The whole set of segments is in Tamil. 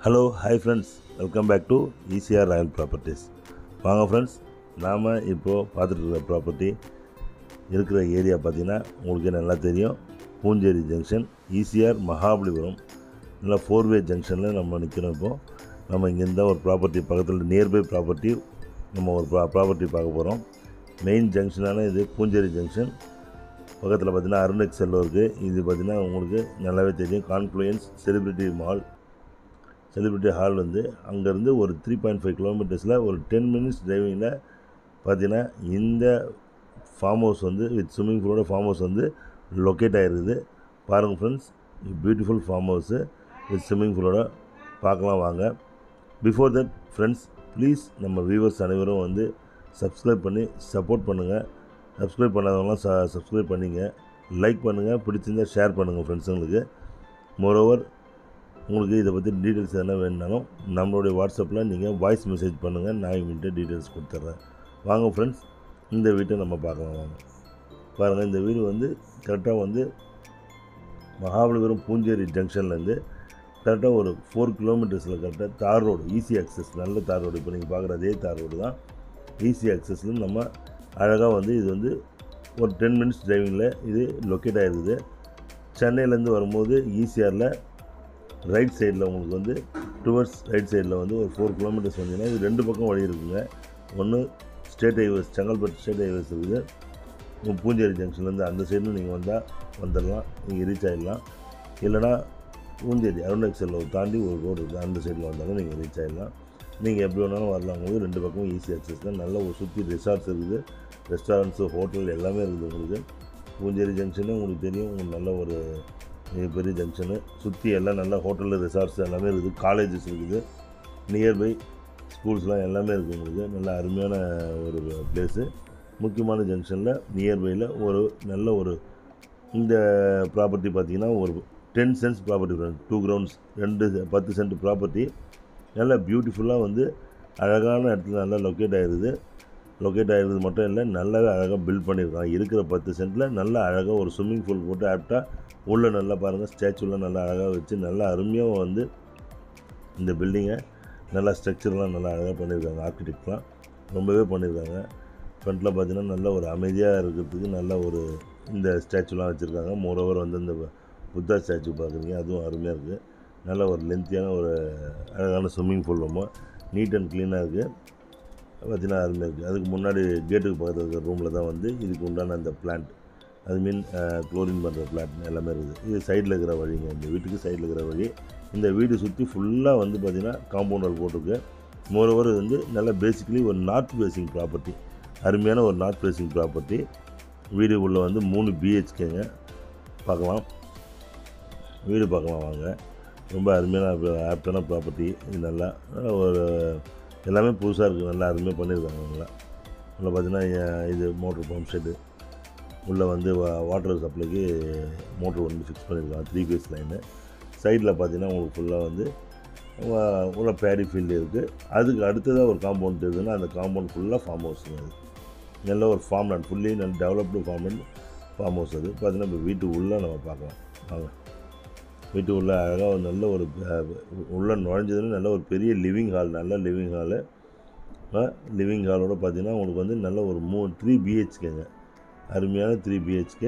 hello hi friends welcome back to ECR royal properties வாங்க ஃப்ரெண்ட்ஸ் நாம் இப்போது பார்த்துட்டு இருக்கிற ப்ராப்பர்ட்டி இருக்கிற ஏரியா பார்த்தீங்கன்னா உங்களுக்கு நல்லா தெரியும் பூஞ்சேரி ஜங்ஷன் ஈசிஆர் மகாபலிபுரம் நல்லா ஃபோர்வே ஜங்ஷனில் நம்ம நிற்கிறோம் இப்போது நம்ம இங்கேருந்து தான் ஒரு ப்ராப்பர்ட்டி பக்கத்தில் நியர்பை ப்ராப்பர்ட்டி நம்ம ஒரு ப்ரா ப்ராப்பர்ட்டி பார்க்க போகிறோம் மெயின் ஜங்ஷனான இது பூஞ்சேரி ஜங்ஷன் பக்கத்தில் பார்த்தீங்கன்னா அருண் எக்ஸெல்லோ இருக்குது இது பார்த்தீங்கன்னா உங்களுக்கு நல்லாவே தெரியும் confluence celebrity mall celebrity hall வந்து அங்கேருந்து ஒரு த்ரீ பாயிண்ட் ஃபைவ் கிலோமீட்டர்ஸில் ஒரு டென் மினிட்ஸ் டிரைவிங்கில் பார்த்தீங்கன்னா இந்த ஃபார்ம் ஹவுஸ் வந்து வித் ஸ்விம்மிங் பூலோட ஃபார்ம் ஹவுஸ் வந்து லொக்கேட் ஆகிருக்குது பாருங்கள் friends beautiful farm house with swimming பூலோட பார்க்கலாம் வாங்க பிஃபோர் தட் ஃப்ரெண்ட்ஸ் ப்ளீஸ் நம்ம வியூவர்ஸ் அனைவரும் வந்து சப்ஸ்கிரைப் பண்ணி சப்போர்ட் பண்ணுங்கள் சப்ஸ்கிரைப் பண்ணாதவங்களாம் ச சப்ஸ்கிரைப் பண்ணிங்க லைக் பண்ணுங்கள் பிடிச்சிருந்தா ஷேர் பண்ணுங்கள் ஃப்ரெண்ட்ஸுங்களுக்கு மோரோவர் உங்களுக்கு இதை பற்றி டீட்டெயில்ஸ் எதனா வேணுனாலும் நம்மளுடைய வாட்ஸ்அப்பில் நீங்கள் வாய்ஸ் மெசேஜ் பண்ணுங்கள் நான் இவங்கள்ட்ட டீட்டெயில்ஸ் கொடுத்துட்றேன் வாங்க ஃப்ரெண்ட்ஸ் இந்த வீட்டை நம்ம பார்க்கலாம் வாங்க பாருங்கள் இந்த வீடு வந்து கரெக்டாக வந்து மகாபலிபுரம் பூஞ்சேரி ஜங்ஷன்லேருந்து கரெக்டாக ஒரு ஃபோர் கிலோமீட்டர்ஸில் கரெக்டாக தார் ரோடு ஈஸி அக்சஸ் நல்ல தார் ரோடு இப்போ நீங்கள் பார்க்குற அதே தார் ரோடு தான் ஈஸி அக்சஸில் நம்ம அழகாக வந்து இது வந்து ஒரு டென் மினிட்ஸ் டிரைவிங்கில் இது லொக்கேட் ஆகிருக்குது சென்னையிலேருந்து வரும்போது ஈசிஆரில் ரைட் சைடில் உங்களுக்கு வந்து டுவர்ட்ஸ் ரைட் சைடில் வந்து ஒரு ஃபோர் கிலோமீட்டர்ஸ் வந்தீங்கன்னா இது ரெண்டு பக்கம் வழி இருக்குங்க ஒன்று state highways Chengalpattu state highways இருக்குது உங்க பூஞ்சேரி ஜங்ஷன்லேருந்து அந்த சைடில் நீங்கள் வந்தால் வந்துடலாம் நீங்கள் ரீச் ஆகிடலாம் இல்லைனா பூஞ்சேரி அருண் எக்ஸலில் தாண்டி ஒரு ரோடு இருக்குது அந்த சைடில் வந்தாலும் நீங்கள் ரீச் ஆகிடலாம் நீங்கள் எப்படி வேணாலும் வரலாம் உங்களுக்கு ரெண்டு பக்கமும் ஈஸி அக்சஸ் தான் நல்ல ஒரு சுற்றி ரிசார்ட்ஸ் இருக்குது ரெஸ்டாரண்ட்ஸு ஹோட்டல் எல்லாமே இருக்குது உங்களுக்கு பூஞ்சேரி ஜங்ஷனு உங்களுக்கு தெரியும் உங்களுக்கு நல்ல ஒரு மிகப்பெரிய ஜங்ஷனு சுற்றி எல்லாம் நல்லா ஹோட்டலு ரிசார்ட்ஸ் எல்லாமே இருக்குது காலேஜஸ் இருக்குது நியர்பை ஸ்கூல்ஸ்லாம் எல்லாமே இருக்குது உங்களுக்கு நல்ல அருமையான ஒரு பிளேஸு முக்கியமான ஜங்ஷனில் நியர்பையில் ஒரு நல்ல ஒரு இந்த ப்ராப்பர்ட்டி பார்த்திங்கன்னா ஒரு ten cents property two grounds ரெண்டு பத்து சென்ட் ப்ராப்பர்ட்டி நல்லா பியூட்டிஃபுல்லாக வந்து அழகான இடத்துல நல்லா லொக்கேட் ஆகிருது லொக்கேட் ஆகிருது மட்டும் இல்லை நல்லாவே அழகாக பில்ட் பண்ணியிருக்காங்க இருக்கிற பத்து சென்ட்டில் நல்லா அழகாக ஒரு ஸ்விம்மிங் பூல் போட்டு ஆப்டாக உள்ளே நல்லா பாருங்கள் ஸ்டாச்சுலாம் நல்லா அழகாக வச்சு நல்லா அருமையாக வந்து இந்த பில்டிங்கை நல்லா ஸ்ட்ரக்சர்லாம் நல்லா அழகாக பண்ணியிருக்காங்க ஆர்கிடெக்ட்லாம் ரொம்பவே பண்ணியிருக்காங்க ஃப்ரண்ட்டில் பார்த்தீங்கன்னா நல்ல ஒரு அமைதியாக இருக்கிறதுக்கு நல்ல ஒரு இந்த ஸ்டாச்சுலாம் வச்சுருக்காங்க மோரோவர் வந்து இந்த புத்தா ஸ்டாச்சு பார்க்குறீங்க அதுவும் அருமையாக இருக்குது நல்ல ஒரு லென்த்தியான ஒரு அழகான ஸ்விம்மிங் பூல் ரொம்ப நீட் அண்ட் க்ளீனாக இருக்குது பார்த்தீங்கன்னா அருமையாக இருக்குது அதுக்கு முன்னாடி கேட்டுக்கு பக்கத்தில் இருக்கிற ரூமில் தான் வந்து இதுக்கு உண்டான அந்த பிளான்ட் அது மீன் க்ளோரின் பண்ணுற பிளான்ட் எல்லாமே இருக்குது இது சைடில் இருக்கிற வழிங்க இந்த வீட்டுக்கு சைடில் இருக்கிற வழி இந்த வீடு சுற்றி ஃபுல்லாக வந்து பார்த்திங்கன்னா காம்பவுண்ட் வால் போட்டிருக்கு மோரோவர் இது வந்து நல்ல பேசிக்கலி ஒரு நார்த் ஃபேஸிங் ப்ராப்பர்ட்டி அருமையான ஒரு நார்த் ஃபேஸிங் ப்ராப்பர்ட்டி வீடு உள்ளே வந்து மூணு பிஹெச்கேங்க பார்க்கலாம் வீடு பார்க்கலாம் வாங்க ரொம்ப அருமையான ஆப்டான ப்ராப்பர்ட்டி இது நல்லா ஒரு எல்லாமே புதுசாக இருக்குது நல்லா அருமையாக பண்ணியிருக்காங்க நல்லா உள்ள பார்த்தீங்கன்னா இது மோட்ரு பம்ப் ஷெட்டு உள்ளே வந்து வாட்டர் சப்ளைக்கு மோட்ரு வந்து ஃபிக்ஸ் பண்ணியிருக்காங்க த்ரீ ஃபேஸ் லைனு சைடில் பார்த்தீங்கன்னா உங்களுக்கு ஃபுல்லாக வந்து உள்ள பேடி ஃபீல்டு இருக்குது அதுக்கு அடுத்ததாக ஒரு காம்பவுண்ட் இருக்குதுன்னா அந்த காம்பவுண்ட் ஃபுல்லாக ஃபார்ம் ஹவுஸுங்க அது நல்ல ஒரு ஃபார்ம் லேண்ட் ஃபுல்லி நல்ல developed farm land farm house அது பார்த்தீங்கன்னா இப்போ வீட்டு உள்ளே நம்ம பார்க்கலாம் வாங்க வீட்டு உள்ள அழகாக ஒரு நல்ல ஒரு உள்ளே நுழைஞ்சதுன்னு நல்ல ஒரு பெரிய லிவிங் ஹால் நல்ல லிவிங் ஹாலு லிவிங் ஹாலோட பார்த்தீங்கன்னா உங்களுக்கு வந்து நல்ல ஒரு மூ த்ரீ பிஹெச்கேங்க அருமையான த்ரீ பிஹெச்கே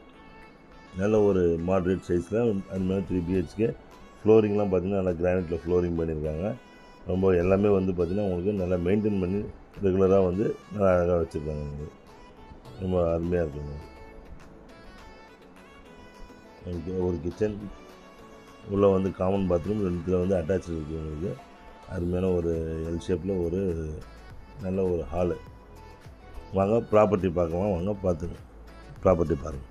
நல்ல ஒரு மாட்ரேட் சைஸில் அருமையான த்ரீ பிஹெச்கே ஃப்ளோரிங்லாம் பார்த்திங்கன்னா நல்லா கிரானைட்டில் ஃப்ளோரிங் பண்ணியிருக்காங்க ரொம்ப எல்லாமே வந்து பார்த்திங்கன்னா உங்களுக்கு நல்லா மெயின்டைன் பண்ணி ரெகுலராக வந்து நல்லா அழகாக வச்சுருக்காங்க உங்களுக்கு ரொம்ப அருமையாக இருக்குங்க ஒரு கிச்சன் உள்ளே வந்து காமன் பாத்ரூம் ரெண்டுத்தில் வந்து அட்டாச் இருக்குது உங்களுக்கு அருமையான ஒரு எல் ஷேப்பில் ஒரு நல்ல ஒரு ஹாலு வாங்க ப்ராப்பர்ட்டி பார்க்கலாம் வாங்க பார்த்துங்க ப்ராப்பர்ட்டி பாருங்கள்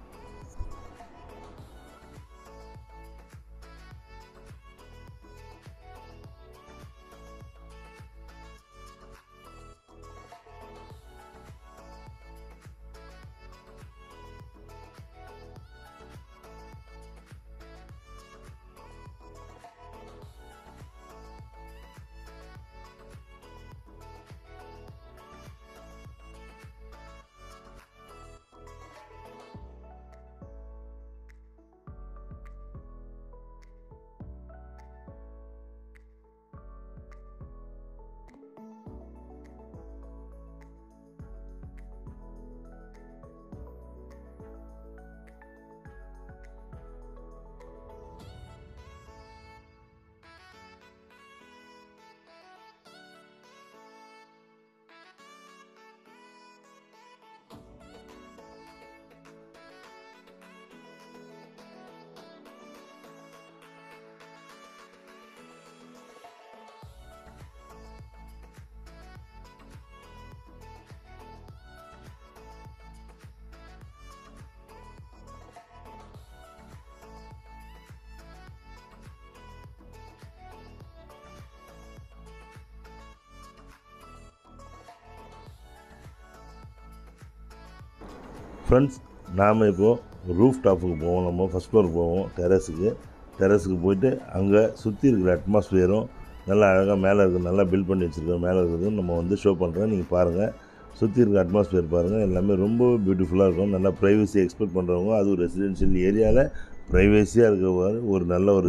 ஃப்ரெண்ட்ஸ் நாம் இப்போது ரூஃப் டாப்புக்கு போவோம் நம்ம ஃபஸ்ட் ஃப்ளோர் போவோம் டெரஸுக்கு டெரஸுக்கு போயிட்டு அங்கே சுற்றி இருக்கிற அட்மாஸ்ஃபியரும் நல்லா அழகாக மேலே இருக்குது நல்லா பில்ட் பண்ணி வச்சுருக்கோம் மேலே இருக்கிறது நம்ம வந்து ஷோ பண்ணுறோம் நீங்கள் பாருங்கள் சுற்றி இருக்க அட்மாஸ்ஃபியர் பாருங்கள் எல்லாமே ரொம்ப பியூட்டிஃபுல்லாக இருக்கும் நல்லா ப்ரைவசி எக்ஸ்பெக்ட் பண்ணுறவங்க அதுவும் ரெசிடென்ஷியல் ஏரியாவில் ப்ரைவசியாக இருக்கிற மாதிரி ஒரு நல்ல ஒரு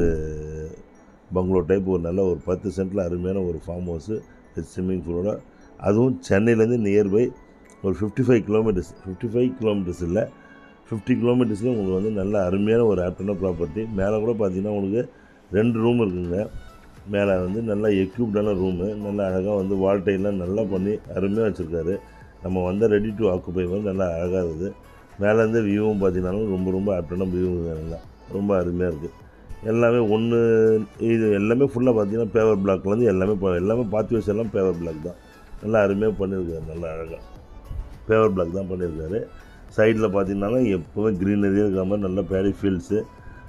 பங்களோ டைப் ஒரு நல்ல ஒரு பத்து சென்ட்டில் அருமையான ஒரு ஃபார்ம் ஹவுஸு வித் ஸ்விம்மிங் பூலோட அதுவும் சென்னையிலேருந்து நியர்பை ஒரு fifty five kilometres fifty five kilometres இல்லை ஃபிஃப்டி கிலோமீட்டர்ஸில் உங்களுக்கு வந்து நல்ல அருமையான ஒரு ஆப்டான ப்ராப்பர்ட்டி மேலே கூட பார்த்தீங்கன்னா உங்களுக்கு ரெண்டு ரூம் இருக்குங்க மேலே வந்து நல்லா எக்யூப்டான ரூமு நல்லா அழகாக வந்து வால்டைலாம் நல்லா பண்ணி அருமையாக வச்சுருக்காரு நம்ம வந்து ரெடி டு ஆக்குப்பை வந்து நல்லா அழகாக இருக்குது மேலேருந்து வியூவும் பார்த்தீங்கன்னாலும் ரொம்ப ரொம்ப ஆப்டான வியூ நல்லா ரொம்ப அருமையாக இருக்குது எல்லாமே ஒன்று இது எல்லாமே ஃபுல்லாக பார்த்தீங்கன்னா பேவர் பிளாக்லேருந்து எல்லாமே பா- எல்லாமே பார்த்து வச்சு எல்லாம் பேவர் பிளாக் தான் நல்லா அருமையாக பண்ணியிருக்காரு நல்லா அழகாக பேவர் பிளாக் தான் பண்ணியிருக்காரு சைடில் பார்த்தீங்கன்னாலும் எப்போவுமே க்ரீனரியாக இருக்கிற மாதிரி நல்ல பேடி ஃபீல்ட்ஸு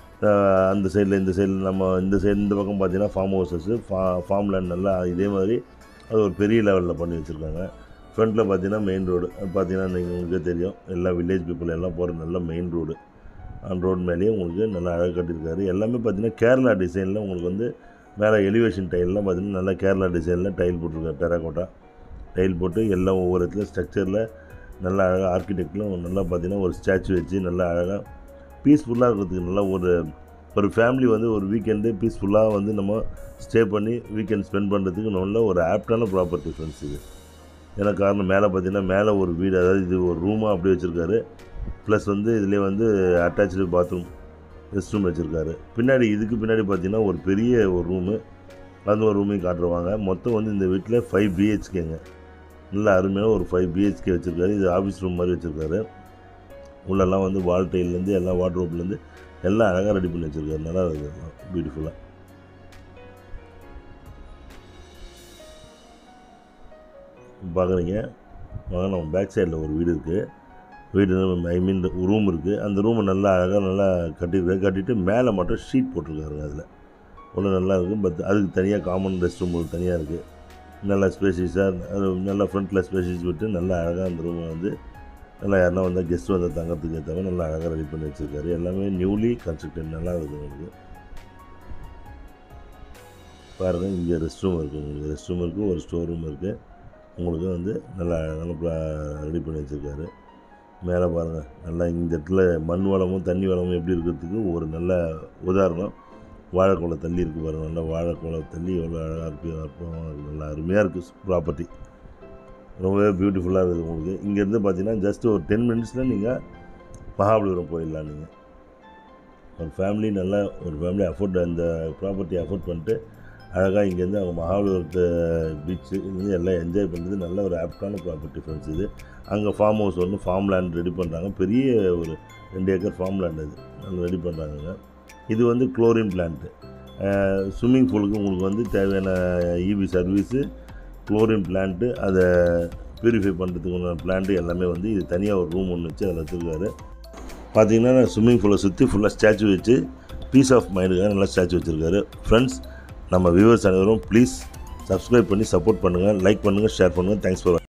அந்த சைடில் இந்த சைடில் நம்ம இந்த சைடு இந்த பக்கம் பார்த்தீங்கன்னா ஃபார்ம் ஹவுசஸ்ஸு ஃபா ஃபார்ம் லேண்ட் நல்லா இதே மாதிரி அது ஒரு பெரிய லெவலில் பண்ணி வச்சுருக்காங்க ஃப்ரண்ட்டில் பார்த்தீங்கன்னா மெயின் ரோடு அது பார்த்தீங்கன்னா நீங்கள் உங்களுக்கே தெரியும் எல்லா வில்லேஜ் பீப்புள் எல்லாம் போகிற நல்ல மெயின் ரோடு அந்த ரோடு மேலேயே உங்களுக்கு நல்லா அழகாக கட்டியிருக்காரு எல்லாமே பார்த்தீங்கன்னா கேரளா டிசைனில் உங்களுக்கு வந்து மேலே எலிவேஷன் டைல்லாம் பார்த்தீங்கன்னா நல்லா கேரளா டிசைனில் டைல் போட்டிருக்காரு டெராகோட்டா டைல் போட்டு எல்லாம் ஒவ்வொரு இடத்துல ஸ்ட்ரக்சரில் நல்லா அழகாக ஆர்கிடெக்டில் நல்லா பார்த்தீங்கன்னா ஒரு ஸ்டாச்சு வச்சு நல்லா அழகாக பீஸ்ஃபுல்லாக இருக்கிறதுக்கு நல்லா ஒரு ஒரு ஃபேமிலி வந்து ஒரு வீக்கெண்டு பீஸ்ஃபுல்லாக வந்து நம்ம ஸ்டே பண்ணி வீக்கெண்ட் ஸ்பெண்ட் பண்ணுறதுக்கு நல்ல ஒரு ஆப்டான ப்ராப்பர்ட்டி ஃப்ரெண்ட்ஸ் இது ஏன்னா காரணம் மேலே பார்த்தீங்கன்னா மேலே ஒரு வீடு அதாவது இது ஒரு ரூமாக அப்படியே வச்சுருக்காரு ப்ளஸ் வந்து இதுலேயே வந்து அட்டாச்சு பாத்ரூம் ரெஸ்ட் ரூம் வச்சுருக்காரு பின்னாடி இதுக்கு பின்னாடி பார்த்தீங்கன்னா ஒரு பெரிய ஒரு ரூமு அந்த ஒரு ரூமையும் காட்டுருவாங்க மொத்தம் வந்து இந்த வீட்டில் ஃபைவ் பிஹெச்கேங்க நல்ல அருமையான ஒரு ஃபைவ் பிஹெச்கே வச்சுருக்காரு இது ஆஃபீஸ் ரூம் மாதிரி வச்சுருக்காரு உள்ளெல்லாம் வந்து வால் டைல்லேருந்து எல்லாம் வாட்ரோப்லேருந்து எல்லாம் அழகாக ரெடி பண்ணி வச்சுருக்காரு நல்லா இருக்குது பியூட்டிஃபுல்லாக பார்க்குறீங்க வாங்க நம்ம பேக் சைடில் ஒரு வீடு இருக்குது வீடு ஐ மீன் ரூம் இருக்குது அந்த ரூமை நல்லா அழகாக நல்லா கட்டியிருக்காரு கட்டிட்டு மேலே மட்டும் ஷீட் போட்டிருக்காருங்க அதில் உள்ள நல்லா இருக்குது பட் அதுக்கு தனியாக காமன் ரெஸ்ட் ரூம் தனியாக இருக்குது நல்லா ஸ்பேசியஸாக அது நல்லா ஃப்ரண்ட்டில் ஸ்பேசியஸ் விட்டு நல்லா அழகாக அந்த ரூமை வந்து நல்லா யாருன்னா வந்தால் கெஸ்ட் வந்தால் தங்கறதுக்கு ஏற்ற மாதிரி நல்லா அழகாக ரெடி பண்ணி வச்சுருக்காரு எல்லாமே நியூலி கன்ஸ்ட்ரக்டட் நல்லா இருக்குது உங்களுக்கு பாருங்கள் இங்கே ரெஸ்ட் ரூம் இருக்குது உங்களுக்கு ரெஸ்ட் ரூம் இருக்குது ஒரு ஸ்டோர் ரூம் இருக்குது உங்களுக்கு வந்து நல்லா நல்லா ரெடி பண்ணி வச்சுருக்காரு மேலே பாருங்கள் நல்லா இந்த இடத்துல மண் வளமும் தண்ணி வளமும் எப்படி இருக்கிறதுக்கு ஒரு நல்ல உதாரணம் வாழைக்குலை தள்ளி இருக்குது பாருங்கள் நல்லா வாழைக்குலை தள்ளி எவ்வளோ அழகாக இருக்குது அற்புதமாக இருக்குது நல்லா அருமையாக இருக்குது ப்ராப்பர்ட்டி ரொம்பவே பியூட்டிஃபுல்லாக இருக்குது உங்களுக்கு இங்கேருந்து பார்த்தீங்கன்னா ஜஸ்ட் ஒரு டென் மினிட்ஸில் நீங்கள் மகாபலிபுரம் போயிடலாம் நீங்கள் ஒரு ஃபேமிலி நல்லா ஒரு ஃபேமிலி அஃபோர்ட் அந்த ப்ராப்பர்ட்டி அஃபோர்ட் பண்ணிட்டு அழகாக இங்கேருந்து அவங்க மகாபலிபுரத்து பீச்சு இங்கே எல்லாம் என்ஜாய் பண்ணுறது நல்ல ஒரு ஆப்டான ப்ராப்பர்ட்டி ஃப்ரெண்ட்ஸ் இது அங்கே ஃபார்ம் ஹவுஸ் ஒன்று ஃபார்ம் லேண்ட் ரெடி பண்ணுறாங்க பெரிய ஒரு ரெண்டு ஏக்கர் ஃபார்ம் லேண்ட் அது நல்லா ரெடி பண்ணுறாங்க இது வந்து குளோரின் பிளான்ட்டு ஸ்விம்மிங் பூலுக்கு உங்களுக்கு வந்து தேவையான இபி சர்வீஸு குளோரின் பிளான்ட்டு அதை பியூரிஃபை பண்ணுறதுக்கு உண்டான பிளான்ட்டு எல்லாமே வந்து இது தனியாக ஒரு ரூம் ஒன்று வச்சு அதில் வச்சுருக்காரு பார்த்தீங்கன்னா ஸ்விம்மிங் பூலை சுற்றி ஃபுல்லாக ஸ்டாச்சு வச்சு பீஸ் ஆஃப் மைண்டுக்காக நல்லா ஸ்டாச்சு வச்சுருக்காரு ஃப்ரெண்ட்ஸ் நம்ம வியூவர்ஸ் அனைவரும் ப்ளீஸ் சப்ஸ்கிரைப் பண்ணி சப்போர்ட் பண்ணுங்கள் லைக் பண்ணுங்கள் ஷேர் பண்ணுங்கள் தேங்க்ஸ் ஃபார்